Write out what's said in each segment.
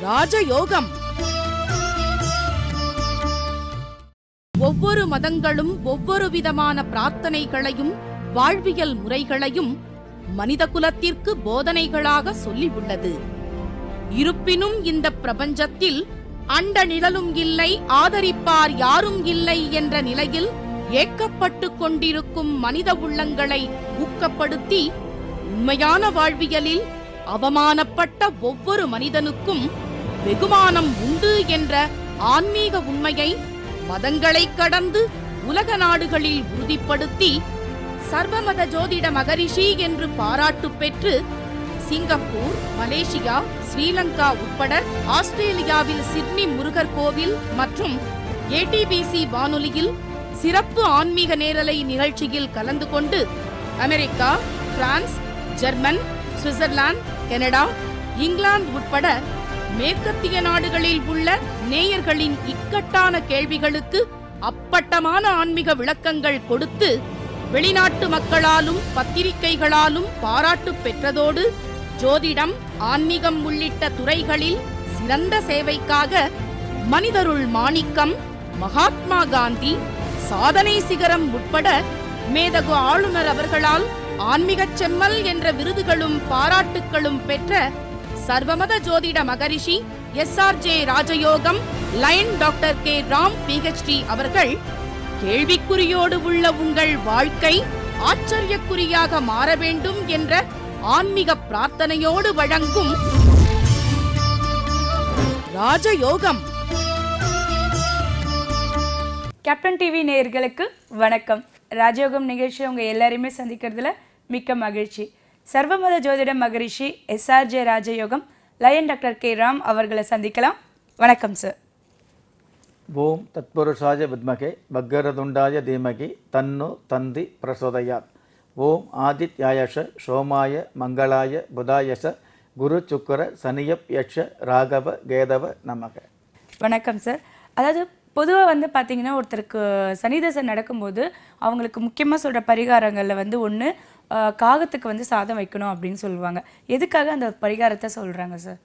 ராஜயோகம் ஒவ்வொரு மதங்களும் ஒவ்வொரு விதமான பிரார்த்தனைகளையும் வாழ்வியல் முறைகளையும் மனித குலத்திற்கு போதனைகளாக சொல்லியுள்ளது இருப்பினும் இந்த பிரபஞ்சத்தில் அண்ட நிழலும் இல்லை ஆதரிப்பார் யாரும் இல்லை என்ற நிலையில் ஏக்கப்பட்டு கொண்டிருக்கும் மனித உள்ளங்களை ஊக்கப்படுத்தி உண்மையான வாழ்வியலில் அவமானப்பட்ட ஒவ்வொரு மனிதனுக்கும் வெகுமானம் உண்டு என்ற ஆன்மீக உண்மையை மதங்களைக் கடந்து உலக நாடுகளில் உறுதிப்படுத்தி சர்வமத ஜோதிட மகரிஷி என்று பாராட்டு பெற்று சிங்கப்பூர் மலேசியா ஸ்ரீலங்கா உட்பட ஆஸ்திரேலியாவில் சிட்னி முருகர் கோவில் மற்றும் ஏடிபிசி வானொலியில் சிறப்பு ஆன்மீக நேரலை நிகழ்ச்சியில் கலந்து கொண்டு America France German Switzerland Canada England உட்பட மேற்கத்திய நாடுகளில் உள்ள நேயர்களின் இக்கட்டான கேள்விகளுக்கு அப்பட்டமான ஆன்மீக விளக்கங்கள் கொடுத்து வெளிநாட்டு மக்களாலும் பத்திரிகைகளாலும் பாராட்டு பெற்றதோடு ஜோதிடம் ஆன்மீகம் உள்ளிட்ட துறைகளில் சிறந்த சேவைக்காக மனிதருள் மாணிக்கம் மகாத்மா காந்தி சாதனை சிகரம் உட்பட மேதகு ஆளுநர் அவர்களால் ஆன்மீகச் செம்மல் என்ற விருதுகளும் பாராட்டுக்களும் பெற்ற சர்வமத ஜோதிட மகரிஷி எஸ் ஆர் ஜே ராஜயோகம் lion doctor K Ram PhD அவர்கள் கேள்விக்குறியோடு உள்ள உங்கள் வாழ்க்கை ஆச்சரியக்குறியாக மாற வேண்டும் என்ற ஆன்மீக பிரார்த்தனையோடு வழங்கும் ராஜயோகம் கேப்டன் டிவி நேயர்களுக்கு வணக்கம் ராஜயோகம் நிகழ்ச்சி உங்கள் எல்லாரையுமே சந்திக்கிறதுல மிக்க மகிழ்ச்சி சர்வமத ஜோதிட மகரிஷி எஸ்ஆர்ஜே ராஜயோகம் லயன் டாக்டர் கே ராம் அவர்களை சந்திக்கலாம் வணக்கம் சார் ஓம் தத்புருஷாய வித்மகே பக்கரதுண்டாய தீமகி தன்னு தந்தி பிரசோதயாத் ஓம் ஆதித்யாயஷ சோமாய மங்களாய புதாயஷ குரு சுக்கர சனியப் யட்ச ராகவ கேதவ நமக வணக்கம் சார் அதாவது பொதுவாக வந்து பார்த்தீங்கன்னா ஒருத்தருக்கு சனிதசை நடக்கும்போது அவங்களுக்கு முக்கியமாக சொல்கிற பரிகாரங்களில் வந்து ஒன்று காகத்துக்கு வந்து சாதம் வைக்கணும் அப்படின்னு சொல்லுவாங்க எதுக்காக அந்த பரிகாரத்தை சொல்கிறாங்க சார்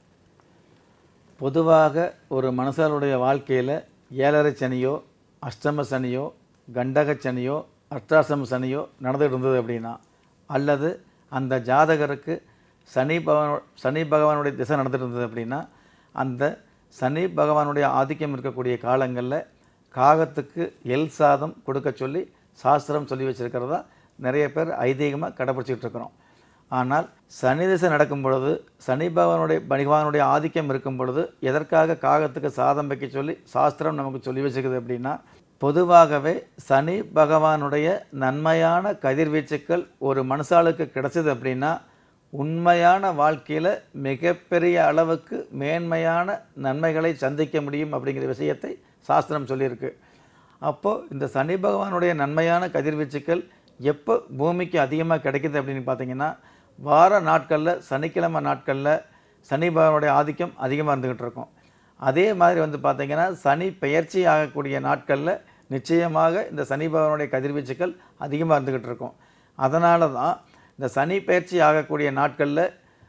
பொதுவாக ஒரு மனுஷனுடைய வாழ்க்கையில் ஏழரை சனியோ அஷ்டம சனியோ கண்டக சனியோ அஷ்டாசம சனியோ நடந்துகிட்டு இருந்தது அப்படின்னா அல்லது அந்த ஜாதகருக்கு சனி பகவான் சனி பகவானுடைய திசை நடந்துட்டு இருந்தது அப்படின்னா அந்த சனி பகவானுடைய ஆதிக்கம் இருக்கக்கூடிய காலங்களில் காகத்துக்கு எல் சாதம் கொடுக்க சொல்லி சாஸ்திரம் சொல்லி வச்சிருக்கிறதா நிறைய பேர் ஐதீகமாக கடைப்பிடிச்சிட்டு இருக்கிறோம் ஆனால் சனி திசை நடக்கும் பொழுது சனி பகவானுடைய பகவானுடைய ஆதிக்கம் இருக்கும் பொழுது எதற்காக காகத்துக்கு சாதம் வைக்க சொல்லி சாஸ்திரம் நமக்கு சொல்லி வச்சுக்குது அப்படின்னா பொதுவாகவே சனி பகவானுடைய நன்மையான கதிர்வீச்சுக்கள் ஒரு மனுஷாளுக்கு கிடைச்சது அப்படின்னா உண்மையான வாழ்க்கையில் மிகப்பெரிய அளவுக்கு மேன்மையான நன்மைகளை சந்திக்க முடியும் அப்படிங்கிற விஷயத்தை சாஸ்திரம் சொல்லியிருக்கு அப்போது இந்த சனி பகவானுடைய நன்மையான கதிர்வீச்சுக்கள் எப்போ பூமிக்கு அதிகமாக கிடைக்குது அப்படின்னு பார்த்தீங்கன்னா வார நாட்களில் சனிக்கிழமை நாட்களில் சனி பகவானுடைய ஆதிக்கம் அதிகமாக இருந்துக்கிட்டு இருக்கும் அதே மாதிரி வந்து பார்த்தீங்கன்னா சனி பெயர்ச்சி ஆகக்கூடிய நாட்களில் நிச்சயமாக இந்த சனி பகவானுடைய கதிர்வீச்சுக்கள் அதிகமாக இருந்துக்கிட்டு இருக்கும் அதனால தான் இந்த சனி பெயர்ச்சி ஆகக்கூடிய நாட்களில்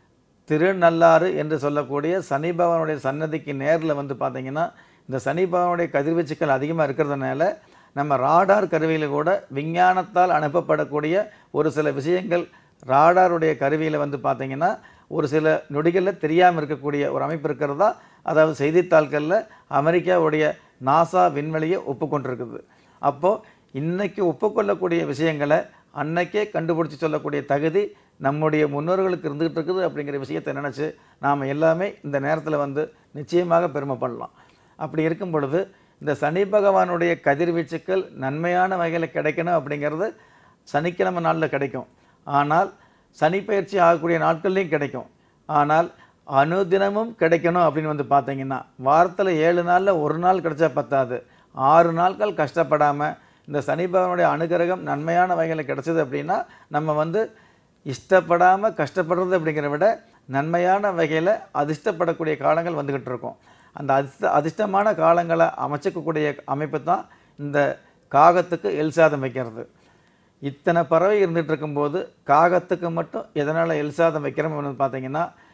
திருநள்ளாறு என்று சொல்லக்கூடிய சனி பகவானுடைய சன்னதிக்கு நேரில் வந்து பார்த்தீங்கன்னா இந்த சனி பகவானுடைய கதிர்வீச்சுக்கள் அதிகமாக இருக்கிறதுனால நம்ம ராடார் கருவியில் கூட விஞ்ஞானத்தால் அனுப்பப்படக்கூடிய ஒரு சில விஷயங்கள் ராடாருடைய கருவியில் வந்து பார்த்தீங்கன்னா ஒரு சில நொடிகளில் தெரியாமல் இருக்கக்கூடிய ஒரு அமைப்பு இருக்கிறதா அதாவது செய்தித்தாள்களில் அமெரிக்காவுடைய நாசா விண்வெளியை ஒப்புக்கொண்டிருக்குது அப்போது இன்னைக்கு ஒப்புக்கொள்ளக்கூடிய விஷயங்களை அன்னைக்கே கண்டுபிடிச்சி சொல்லக்கூடிய தகுதி நம்முடைய முன்னோர்களுக்கு இருந்துகிட்டு இருக்குது அப்படிங்கிற விஷயத்தை நினச்சி நாம் எல்லாமே இந்த நேரத்தில் வந்து நிச்சயமாக பெருமைப்படலாம் அப்படி இருக்கும் பொழுது இந்த சனி பகவானுடைய கதிர்வீச்சுக்கள் நன்மையான வகையில் கிடைக்கணும் அப்படிங்கிறது சனிக்கிழமை நாளில் கிடைக்கும் ஆனால் சனி பயிற்சி ஆகக்கூடிய நாட்கள்லையும் கிடைக்கும் ஆனால் அனுதினமும் கிடைக்கணும் அப்படின்னு வந்து பார்த்தீங்கன்னா வாரத்தில் ஏழு நாளில் ஒரு நாள் கிடைச்சா பத்தாது ஆறு நாட்கள் கஷ்டப்படாமல் இந்த சனி பகவானுடைய அனுகிரகம் நன்மையான வகையில் கிடைச்சது அப்படின்னா நம்ம வந்து இஷ்டப்படாமல் கஷ்டப்படுறது அப்படிங்கிறத விட நன்மையான வகையில் அதிர்ஷ்டப்படக்கூடிய காலங்கள் வந்துக்கிட்டு இருக்கும் அந்த அதிர்ஷ்ட அதிர்ஷ்டமான காலங்களை அமைச்சிக்கக்கூடிய அமைப்பு தான் இந்த காகத்துக்கு எல் சாதம் வைக்கிறது இத்தனை பறவை இருந்துகிட்டு இருக்கும்போது காகத்துக்கு மட்டும் எதனால் எல் சாதம் வைக்கிறோம் அப்படின்னு பார்த்தீங்கன்னா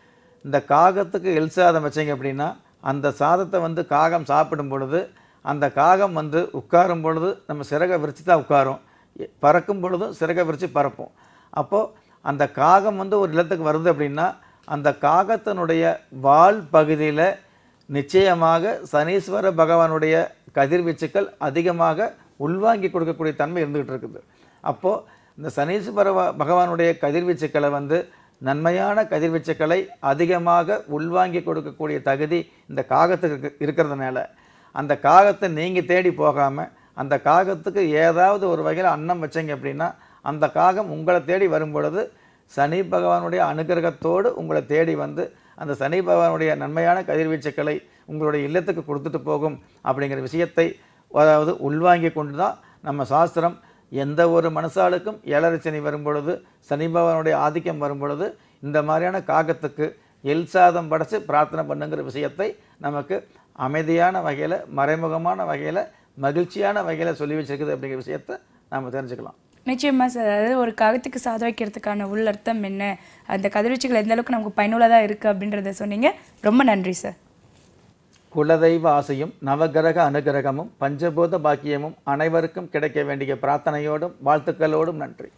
இந்த காகத்துக்கு எல் சாதம் வச்சீங்க அப்படின்னா அந்த சாதத்தை வந்து காகம் சாப்பிடும் பொழுது அந்த காகம் வந்து உட்காரும் பொழுது நம்ம சிறகை விரித்து தான் உட்காரும் எ- பறக்கும் பொழுதும் சிறகை விரித்து பறப்போம் அப்போது அந்த காகம் வந்து ஒரு இல்லத்துக்கு வருது அப்படின்னா அந்த காகத்தினுடைய வால் பகுதியில் நிச்சயமாக சனீஸ்வர பகவானுடைய கதிர்வீச்சுக்கள் அதிகமாக உள்வாங்கி கொடுக்கக்கூடிய தன்மை இருந்துகிட்டு இருக்குது அப்போது இந்த சனீஸ்வர ப- பகவானுடைய கதிர்வீச்சுக்களை வந்து நன்மையான கதிர்வீச்சுக்களை அதிகமாக உள்வாங்கி கொடுக்கக்கூடிய தகுதி இந்த காகத்துக்கு இருக்கு- இருக்கிறதுனால அந்த காகத்தை நீங்கள் தேடி போகாமல் அந்த காகத்துக்கு ஏதாவது ஒரு வகையில் அன்னம் வச்சீங்க அப்படின்னா அந்த காகம் உங்களை தேடி வரும் பொழுது சனி பகவானுடைய அனுகிரகத்தோடு உங்களை தேடி வந்து அந்த சனி பகவானுடைய நன்மையான கதிர்வீச்சுக்களை உங்களுடைய இல்லத்துக்கு கொடுத்துட்டு போகும் அப்படிங்கிற விஷயத்தை அதாவது உள்வாங்கி கொண்டு தான் நம்ம சாஸ்திரம் எந்த ஒரு மனசாளுக்கும் ஏழரை சனி வரும் பொழுது சனி பகவானுடைய ஆதிக்கம் வரும் பொழுது இந்த மாதிரியான காகத்துக்கு எல் சாதம் படைச்சு பிரார்த்தனை பண்ணுங்கிற விஷயத்தை நமக்கு அமைதியான வகையில் மறைமுகமான வகையில் மகிழ்ச்சியான வகையில் சொல்லி வச்சிருக்குது அப்படிங்கிற விஷயத்தை நாம் தெரிஞ்சுக்கலாம் நிச்சயமா சார் அதாவது ஒரு காகத்துக்கு சாதம் வைக்கிறதுக்கான உள்ளர்த்தம் என்ன அந்த கதிர்வீச்சுகள் எந்த அளவுக்கு நமக்கு பயனுள்ளதாக இருக்குது அப்படின்றத சொன்னீங்க ரொம்ப நன்றி சார் குலதெய்வ ஆசையும் நவகிரக அனுகிரகமும் பஞ்சபூத பாக்கியமும் அனைவருக்கும் கிடைக்க வேண்டிய பிரார்த்தனையோடும் வாழ்த்துக்களோடும் நன்றி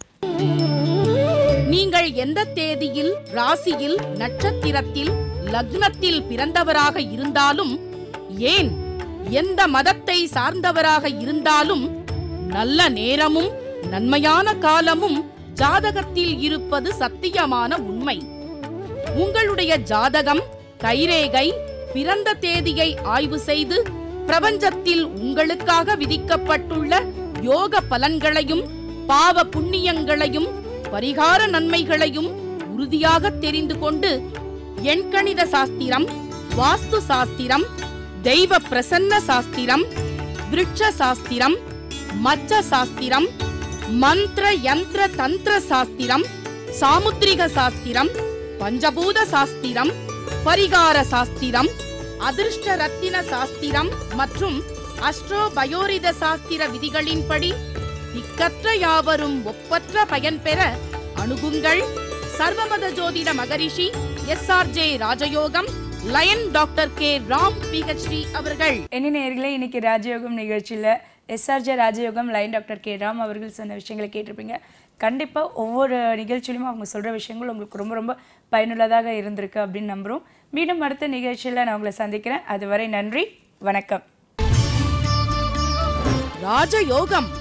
நீங்கள் எந்த தேதியில் ராசியில் நட்சத்திரத்தில் லக்னத்தில் பிறந்தவராக இருந்தாலும் ஏன் எந்த மதத்தை சார்ந்தவராக இருந்தாலும் நல்ல நேரமும் நன்மையான காலமும் ஜாதகத்தில் இருப்பது சத்தியமான உண்மை உங்களுடைய ஜாதகம் கைரேகை பிறந்த தேதியை ஆய்வு செய்து பிரபஞ்சத்தில் உங்களுக்காக விதிக்கப்பட்டுள்ள யோக பலன்களையும் பாவ புண்ணியங்களையும் பரிகார நன்மைகளையும் உறுதியாக தெரிந்து கொண்டு எண்கணித சாஸ்திரம் வாஸ்து சாஸ்திரம் தெய்வ பிரசன்ன சாஸ்திரம் விருட்ச சாஸ்திரம் மச்ச சாஸ்திரம் மந்திர யந்திர தந்திர சாஸ்திரம் சாமுத்திரிக சாஸ்திரம் பஞ்சபூத சாஸ்திரம் பரிகார சாஸ்திரம் அதிர்ஷ்ட ரத்தின சாஸ்திரம் மற்றும் அஸ்ட்ரோ பயோரித சாஸ்திர விதிகளின்படி திக்கற்ற யாவரும் ஒப்பற்ற பயன் பெற அணுகுங்கள் சர்வமத ஜோதிட மகரிஷி எஸ் ஆர் ஜே ராஜயோகம் lion doctor K Ram PhD அவர்கள் என்ன நேயர்களே இன்னைக்கு ராஜயோகம் நிகழ்ச்சியில் எஸ்ஆர்ஜே ராஜயோகம் லைன் டாக்டர் கே ராம் அவர்கள் சொன்ன விஷயங்களை கேட்டிருப்பீங்க கண்டிப்பாக ஒவ்வொரு நிகழ்ச்சியிலும் அவங்க சொல்கிற விஷயங்கள் உங்களுக்கு ரொம்ப ரொம்ப பயனுள்ளதாக இருந்திருக்கு அப்படின்னு நம்புகிறோம் மீண்டும் அடுத்த நிகழ்ச்சியில் நான் உங்களை சந்திக்கிறேன் அதுவரை நன்றி வணக்கம் ராஜயோகம்